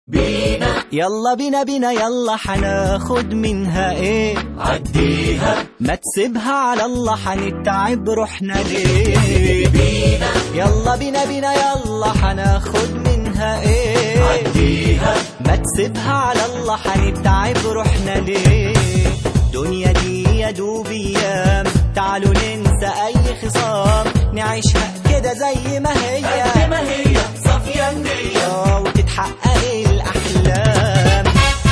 بينا يلا بينا بينا يلا حناخد منها ايه عديها ما تسيبها على الله حنتعب روحنا ليه بينا يلا بينا بينا يلا حناخد منها ايه عديها ما تسيبها على الله حنتعب روحنا ليه دنيا دي يا دوب ايام تعالوا ننسى اي خصام نعيشها كده زي ما هي قد ما هي صافية النية آه، وتتحقق الاحلام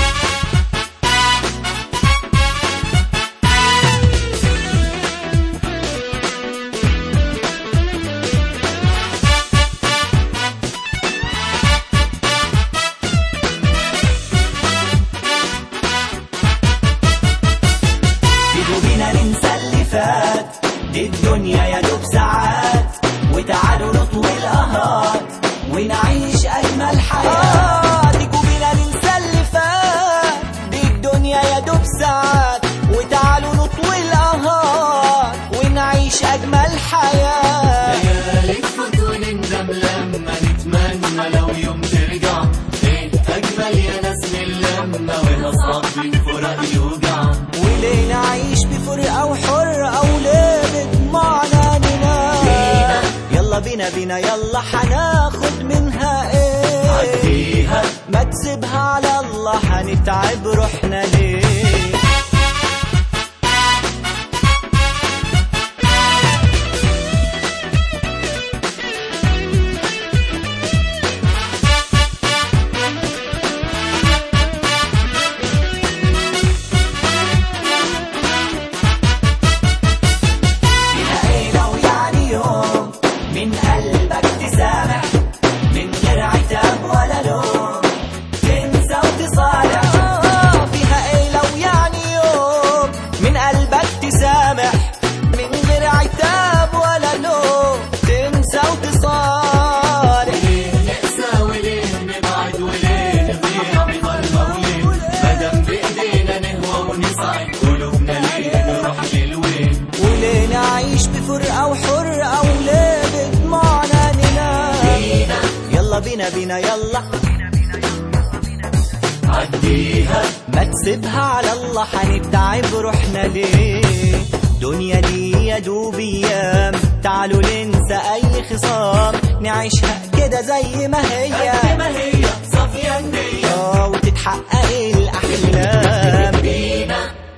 تيجوا بينا ننسى اللي فات دي الدنيا يا دوب ساعات وتعالوا نطوي القهات ونعيش أجمل حياة تيجوا بينا ننسى اللي فات دي الدنيا يا دوب ساعات وتعالوا نطوي القهات ونعيش أجمل حياة ليالي تفوت ونندم لما نتمنى لو يوم ترجع ايه اجمل يا ناس من لما ونصاب بالفراق يوجع وليه نعيش بفرقة وحرة أو ليه بطمعنا ننام يلا بينا بينا يلا حناخد منها ايه عديها ما تسيبها على الله حنتعب روحنا ليه فيها ايه لو يعني يوم من قلبك تسامح من غير عتاب ولا لوم تنسى وتصالح آه، فيها ايه لو يعني يوم من قلبك تسامح من غير عتاب ولا لوم تنسى وتصالح ليه نقسى وليه نبعد وليه نضيع بضلمة وليه مادام بإيدينا نهوى ونسعد قلوبنا ليه نروح للوين وليه نعيش بفرقة وحرقة وليه بدموعنا ننام بينا يلا بينا بينا يلا عديها ما تسيبها على الله حنتعب روحنا ليه دنيا دي يا دوب ايام تعالوا ننسى اي خصام نعيشها كده زي ما هي قد ما هي صافية النية آه، وتتحقق الاحلام بينا